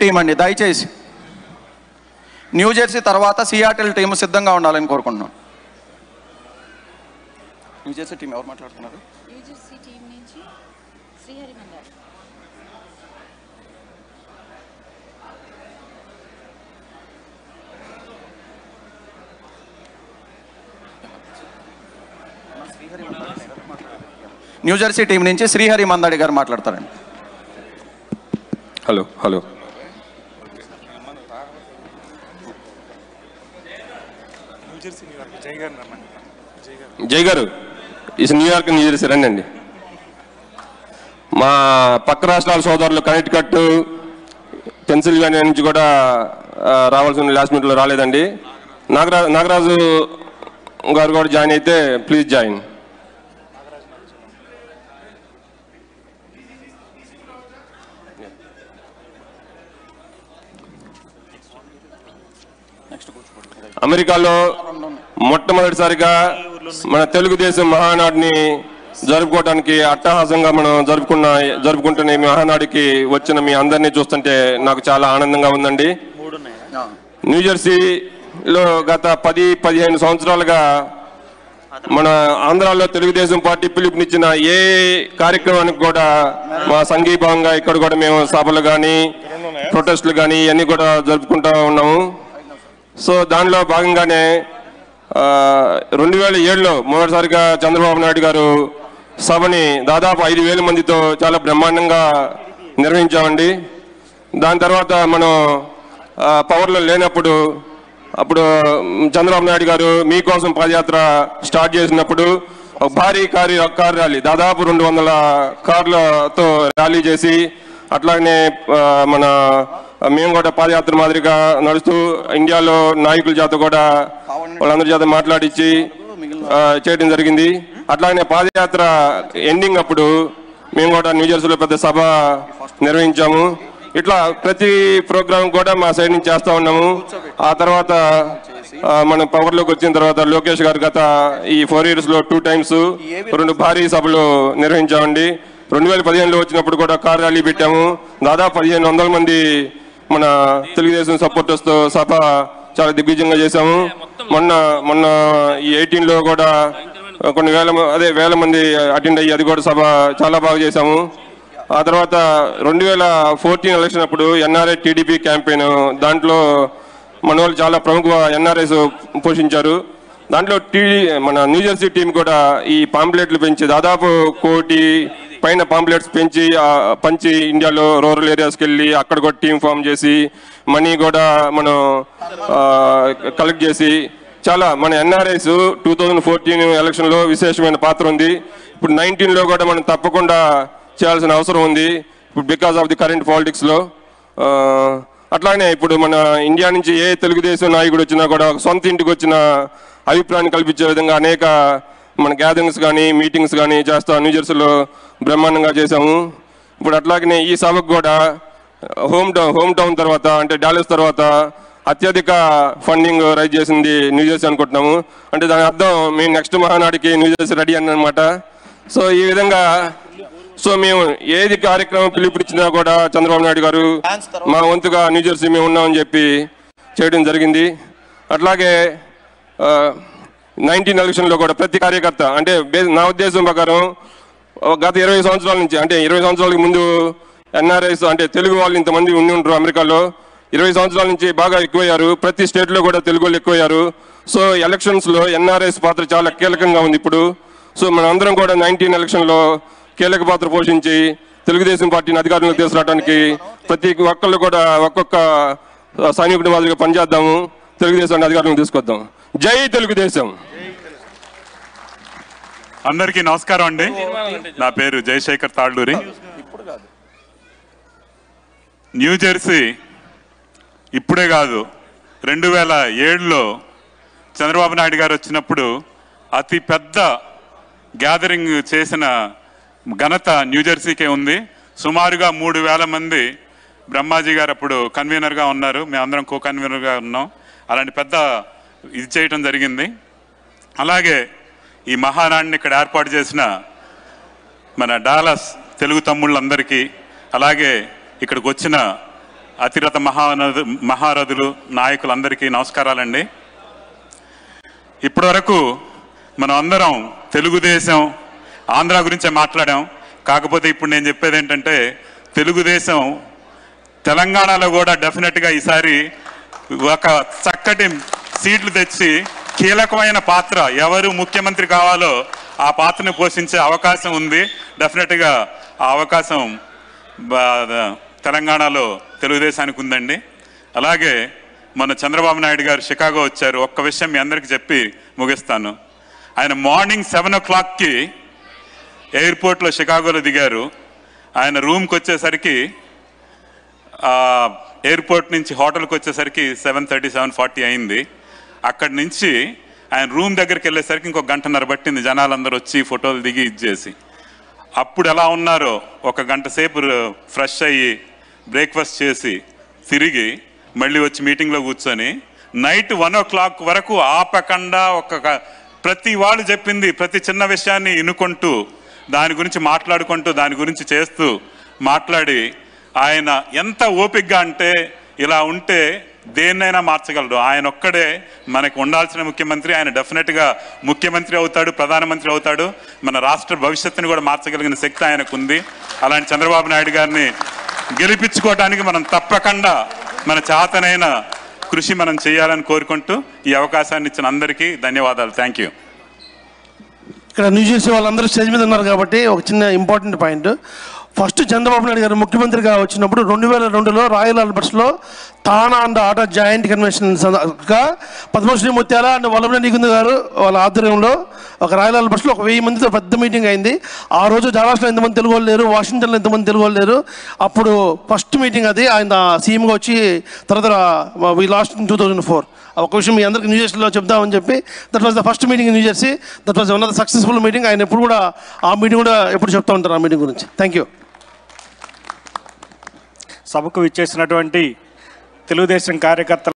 team అండి దయచేసి New Jersey తర్వాత సియాటిల్ టీం సిద్ధంగా ఉండాలని కోరుకుంటున్నాం న్యూ జెర్సీ టీం ఎవరు మాట్లాడుతున్నారు యూజీసీ టీం నుంచి Srihari Mandar New Jersey team నుంచి శ్రీహరి మందాడి గారు మాట్లాడతారండి హలో హలో జై గారు ఈ న్యూయార్క్ న్యూ జెర్సీ రండి అండి మా పక్క రాష్ట్రాల సోదరులు కనెక్టికట్ పెన్సిల్వేనియా నుంచి కూడా ఆ, రావాల్సిన లాస్ట్ మినిట్లో రాలేదండి నాగరా నాగరాజు గారు కూడా జాయిన్ అయితే ప్లీజ్ జాయిన్ అమెరికాలో మొట్టమొదటిసారిగా మన తెలుగుదేశం మహానాడిని జరుపుకోవడానికి అట్టహాసంగా మనం జరుపుకున్న జరుపుకుంటున్న ఈ మహానాడికి వచ్చిన మీ అందరినీ చూస్తుంటే నాకు చాలా ఆనందంగా ఉందండి న్యూజెర్సీలో గత పది పదిహేను సంవత్సరాలుగా మన ఆంధ్రాలో తెలుగుదేశం పార్టీ పిలుపునిచ్చిన ఏ కార్యక్రమానికి కూడా మా సంఘీభావంగా ఇక్కడ కూడా మేము సభలు కానీ ప్రొటెస్టులు కానీ ఇవన్నీ కూడా జరుపుకుంటూ ఉన్నాము సో దానిలో భాగంగానే రెండు వేల ఏడులో మొదటిసారిగా చంద్రబాబు నాయుడు గారు సభని దాదాపు ఐదు వేల మందితో చాలా బ్రహ్మాండంగా నిర్వహించామండి దాని తర్వాత మనం ఆ, పవర్లో లేనప్పుడు అప్పుడు మ్, చంద్రబాబు నాయుడు గారు మీకోసం పాదయాత్ర స్టార్ట్ చేసినప్పుడు ఒక భారీ కారు కారు ర్యాలీ దాదాపు రెండు వందల కార్లతో ర్యాలీ చేసి అట్లాగనే ఆ, మన మేము కూడా పాదయాత్ర మాదిరిగా నడుస్తూ ఇండియాలో నాయకుల చేత కూడా వాళ్ళందరి చేత మాట్లాడించి ఆ, చేయడం జరిగింది అట్లాగనే పాదయాత్ర ఎండింగ్ అప్పుడు మేము కూడా న్యూజెర్సీలో పెద్ద సభ నిర్వహించాము ఇట్లా ప్రతి ప్రోగ్రామ్ కూడా మా సైడ్ నుంచి చేస్తా ఉన్నాము ఆ తర్వాత ఆ, మనం పవర్లోకి వచ్చిన తర్వాత లోకేష్ గారు గత ఈ ఫోర్ ఇయర్స్ లో టూ టైమ్స్ రెండు భారీ సభలు నిర్వహించామండి రెండు వేల పదిహేనులో వచ్చినప్పుడు కూడా కార్ ర్యాలీ పెట్టాము దాదాపు పదిహేను వందల మంది మన తెలుగుదేశం సపోర్టర్స్ తో సభ చాలా దిగ్విజయంగా చేశాము మొన్న మొన్న ఈ ఎయిటీన్ లో కూడా కొన్ని వేల మ- అదే వేల మంది అటెండ్ అయ్యి అది కూడా సభ చాలా బాగా చేశాము ఆ తర్వాత రెండు వేల ఫోర్టీన్ ఎలక్షన్ అప్పుడు ఎన్ఆర్ఐ టీడీపీ క్యాంపెయిన్ దాంట్లో మన వాళ్ళు చాలా ప్రముఖ ఎన్ఆర్ఐస్ పోషించారు దాంట్లో టీ మన న్యూజెర్సీ టీం కూడా ఈ పాంప్లెట్లు పెంచి దాదాపు కోటి పైన పాంప్లెట్స్ పెంచి ఆ, పంచి ఇండియాలో రూరల్ ఏరియాస్కి వెళ్ళి అక్కడ కూడా టీం ఫామ్ చేసి మనీ కూడా మనం కలెక్ట్ చేసి చాలా మన ఎన్ఆర్ఐస్ టూ థౌజండ్ ఫోర్టీన్ ఎలక్షన్లో విశేషమైన పాత్ర ఉంది ఇప్పుడు నైన్టీన్లో కూడా మనం తప్పకుండా చేయాల్సిన అవసరం ఉంది ఇప్పుడు బికాస్ ఆఫ్ ది కరెంట్ పాలిటిక్స్లో అట్లానే ఇప్పుడు మన ఇండియా నుంచి ఏ తెలుగుదేశం నాయకుడు వచ్చినా కూడా ఒక సొంత ఇంటికి వచ్చిన అభిప్రాయాన్ని కల్పించే విధంగా అనేక మన గ్యాదరింగ్స్ కానీ మీటింగ్స్ కానీ చేస్తాం న్యూజెర్సీలో బ్రహ్మాండంగా చేశాము ఇప్పుడు అట్లాగనే ఈ సభకు కూడా హోమ్ టౌన్ హోమ్ టౌన్ తర్వాత అంటే డాలస్ తర్వాత అత్యధిక ఫండింగ్ రైజ్ చేసింది న్యూజెర్సీ అనుకుంటున్నాము అంటే దాని అర్థం మేము నెక్స్ట్ మహానాడికి న్యూజెర్సీ రెడీ అన్నమాట సో ఈ విధంగా సో మేము ఏది కార్యక్రమం పిలుపునిచ్చినా కూడా చంద్రబాబు నాయుడు గారు మా వంతుగా న్యూజెర్సీ మేము ఉన్నామని చెప్పి చేయడం జరిగింది అట్లాగే నైన్టీన్ ఎలక్షన్లో కూడా ప్రతి కార్యకర్త అంటే బే- నా ఉద్దేశం ప్రకారం ఓ గత ఇరవై సంవత్సరాల నుంచి అంటే ఇరవై సంవత్సరాలకు ముందు ఎన్ఆర్ఐస్ అంటే తెలుగు వాళ్ళు ఇంతమంది ఉండి ఉంటారు అమెరికాలో ఇరవై సంవత్సరాల నుంచి బాగా ఎక్కువయ్యారు ప్రతి స్టేట్లో కూడా తెలుగు వాళ్ళు ఎక్కువయ్యారు సో ఎలక్షన్స్లో ఎన్ఆర్ఐస్ పాత్ర చాలా కీలకంగా ఉంది ఇప్పుడు సో మనందరం కూడా నైన్టీన్ ఎలక్షన్లో కీలక పాత్ర పోషించి తెలుగుదేశం పార్టీని అధికారంలోకి తీసుకురావడానికి ప్రతి ఒక్కళ్ళు కూడా ఒక్కొక్క సైనికుడి మాదిరిగా పనిచేద్దాము తెలుగుదేశాన్ని అధికారంలోకి తీసుకొద్దాం జై తెలుగుదేశం అందరికీ నమస్కారం అండి నా పేరు జయశేఖర్ తాళ్ళూరి న్యూ జెర్సీ ఇప్పుడే కాదు రెండు వేల ఏడులో చంద్రబాబు నాయుడు గారు వచ్చినప్పుడు అతి పెద్ద గ్యాదరింగ్ చేసిన ఘనత న్యూ జెర్సీకే ఉంది సుమారుగా మూడు వేల మంది బ్రహ్మాజీ గారు అప్పుడు కన్వీనర్గా ఉన్నారు మేమందరం కో కన్వీనర్గా ఉన్నాం అలాంటి పెద్ద ఇది చేయటం జరిగింది అలాగే ఈ మహానాడిని ఇక్కడ ఏర్పాటు చేసిన మన డాలస్ తెలుగు తమ్ముళ్ళందరికీ అలాగే ఇక్కడికి వచ్చిన అతిరథ మహానదు మహారథులు నాయకులందరికీ నమస్కారాలండి ఇప్పటివరకు మనం అందరం తెలుగుదేశం ఆంధ్ర గురించే మాట్లాడాం కాకపోతే ఇప్పుడు నేను చెప్పేది ఏంటంటే తెలుగుదేశం తెలంగాణలో కూడా డెఫినెట్గా ఈసారి ఒక చక్కటి సీట్లు తెచ్చి కీలకమైన పాత్ర ఎవరు ముఖ్యమంత్రి కావాలో ఆ పాత్రను పోషించే అవకాశం ఉంది డెఫినెట్గా ఆ అవకాశం బా- తెలంగాణలో తెలుగుదేశానికి ఉందండి అలాగే మన చంద్రబాబు నాయుడు గారు షికాగో వచ్చారు ఒక్క విషయం మీ అందరికీ చెప్పి ముగిస్తాను ఆయన మార్నింగ్ సెవెన్ ఓ క్లాక్కి ఎయిర్పోర్ట్లో షికాగోలో దిగారు ఆయన రూమ్కి వచ్చేసరికి ఆ, ఎయిర్పోర్ట్ నుంచి హోటల్కి వచ్చేసరికి సెవెన్ థర్టీ సెవెన్ ఫార్టీ అయింది అక్కడి నుంచి ఆయన రూమ్ దగ్గరికి వెళ్ళేసరికి ఇంకొక గంటన్నర పట్టింది జనాలందరూ వచ్చి ఫోటోలు దిగి ఇచ్చేసి అప్పుడు ఎలా ఉన్నారో ఒక గంట సేపు ఫ్రెష్ అయ్యి బ్రేక్ఫాస్ట్ చేసి తిరిగి మళ్ళీ వచ్చి మీటింగ్లో కూర్చొని నైట్ వన్ ఓ క్లాక్ వరకు ఆపకుండా ఒక క- ప్రతి వాళ్ళు చెప్పింది ప్రతి చిన్న విషయాన్ని ఇనుకుంటూ దాని గురించి మాట్లాడుకుంటూ దాని గురించి చేస్తూ మాట్లాడి ఆయన ఎంత ఓపిగ్గా అంటే ఇలా ఉంటే దేన్నైనా మార్చగలడు ఆయన ఒక్కడే మనకు ఉండాల్సిన ముఖ్యమంత్రి ఆయన డెఫినెట్గా ముఖ్యమంత్రి అవుతాడు ప్రధానమంత్రి అవుతాడు మన రాష్ట్ర భవిష్యత్తుని కూడా మార్చగలిగిన శక్తి ఆయనకు ఉంది అలాంటి చంద్రబాబు నాయుడు గారిని గెలిపించుకోవడానికి మనం తప్పకుండా మన చేతనైన కృషి మనం చేయాలని కోరుకుంటూ ఈ అవకాశాన్ని ఇచ్చిన అందరికీ ధన్యవాదాలు థ్యాంక్ యూ ఇక్కడ న్యూస్ చేసే వాళ్ళందరూ స్టేజ్ మీద ఉన్నారు కాబట్టి ఒక చిన్న important point first Chandrababu Naidu గారు ముఖ్యమంత్రిగా వచ్చినప్పుడు రెండు వేల రెండులో రాయల్ ఆల్బర్ట్స్లో TANA and ATA joint convention గా పద్మశ్రీ ముత్యాల అండ్ వల్లభ నీకుంది గారు వాళ్ళ ఆధ్వర్యంలో ఒక రాయల్ ఆల్బర్ట్స్లో ఒక వెయ్యి మందితో పెద్ద మీటింగ్ అయింది ఆ రోజు డాలాస్లో ఎంతమంది తెలుగు వాళ్ళు లేరు వాషింగ్టన్లో ఎంతమంది తెలుగు వాళ్ళు లేరు అప్పుడు ఫస్ట్ మీటింగ్ అది ఆయన సీఎంగా వచ్చి తర్వాత we last in two thousand four ఒక విషయం మీ అందరికి న్యూ జెర్సీలో చెప్దామని చెప్పి that was the first meeting New Jersey that was one of the successful meeting ఆయన ఎప్పుడు కూడా ఆ మీటింగ్ కూడా ఎప్పుడు చెప్తా ఉంటారు ఆ మీటింగ్ గురించి థ్యాంక్ యూ సభకు విచ్చేసినటువంటి తెలుగుదేశం కార్యకర్తలు